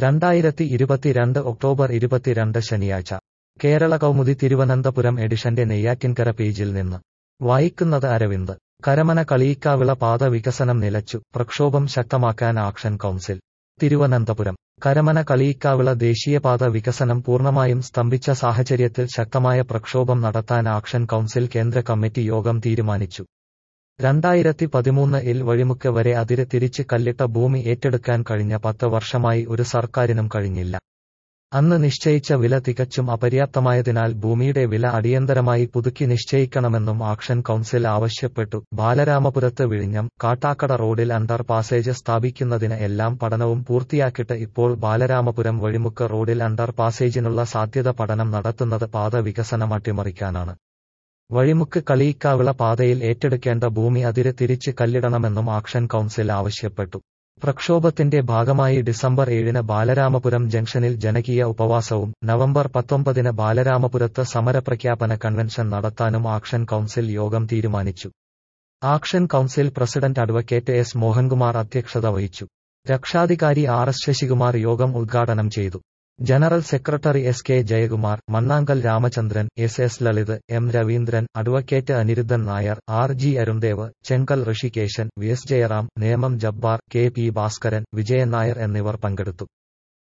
രണ്ടായിരത്തി ഇരുപത്തിരണ്ട് ഒക്ടോബർ ഇരുപത്തിരണ്ട് ശനിയാഴ്ച കേരള കൗമുദി തിരുവനന്തപുരം എഡിഷന്റെ നെയ്യാറ്റിൻകര പേജിൽ നിന്ന് വായിക്കുന്നത് അരവിന്ദ് കരമന കളിയിക്കാവിള പാത വികസനം നിലച്ചു പ്രക്ഷോഭം ശക്തമാക്കാൻ ആക്ഷൻ കൗൺസിൽ തിരുവനന്തപുരം കരമന കളിയിക്കാവിള ദേശീയപാത വികസനം പൂർണ്ണമായും സ്തംഭിച്ച സാഹചര്യത്തിൽ ശക്തമായ പ്രക്ഷോഭം നടത്താൻ ആക്ഷൻ കൗൺസിൽ കേന്ദ്ര കമ്മിറ്റി യോഗം തീരുമാനിച്ചു രണ്ടായിരത്തി പതിമൂന്ന് ഇൽ വഴിമുക്ക് വരെ അതിര് തിരിച്ച് കല്ലിട്ട ഭൂമി ഏറ്റെടുക്കാൻ കഴിഞ്ഞ പത്ത് വർഷമായി ഒരു സർക്കാരിനും കഴിഞ്ഞില്ല അന്ന് നിശ്ചയിച്ച വില തികച്ചും അപര്യാപ്തമായതിനാൽ ഭൂമിയുടെ വില അടിയന്തരമായി പുതുക്കി നിശ്ചയിക്കണമെന്നും ആക്ഷൻ കൗൺസിൽ ആവശ്യപ്പെട്ടു ബാലരാമപുരത്ത് വിഴിഞ്ഞം കാട്ടാക്കട റോഡിൽ അണ്ടർ പാസേജ് സ്ഥാപിക്കുന്നതിന് എല്ലാം പഠനവും പൂർത്തിയാക്കിയിട്ട് ഇപ്പോൾ ബാലരാമപുരം വഴിമുക്ക് റോഡിൽ അണ്ടർ പാസേജിനുള്ള സാധ്യത പഠനം നടത്തുന്നത് പാത വികസനം അട്ടിമറിക്കാനാണ് വഴിമുക്ക് കളിയിക്കാവിള പാതയിൽ ഏറ്റെടുക്കേണ്ട ഭൂമി അതിര് തിരിച്ച് കല്ലിടണമെന്നും ആക്ഷൻ കൗൺസിൽ ആവശ്യപ്പെട്ടു പ്രക്ഷോഭത്തിന്റെ ഭാഗമായി ഡിസംബർ ഏഴിന് ബാലരാമപുരം ജംഗ്ഷനിൽ ജനകീയ ഉപവാസവും നവംബർ പത്തൊമ്പതിന് ബാലരാമപുരത്ത് സമരപ്രഖ്യാപന കൺവെൻഷൻ നടത്താനും ആക്ഷൻ കൗൺസിൽ യോഗം തീരുമാനിച്ചു action council president advocate S Mohankumar അധ്യക്ഷത വഹിച്ചു രക്ഷാധികാരി ആർ എസ് ശശികുമാർ യോഗം ഉദ്ഘാടനം ചെയ്തു general secretary S K Jayakumar Mannankal Ramachandran S S Lalith M Raveendran advocate Aniruddhan Nair R G Arundev Chenkal Rishikesan V S Jayaram Nemom Jabbar K P Bhaskaran Vijayan Nair എന്നിവർ പങ്കെടുത്തു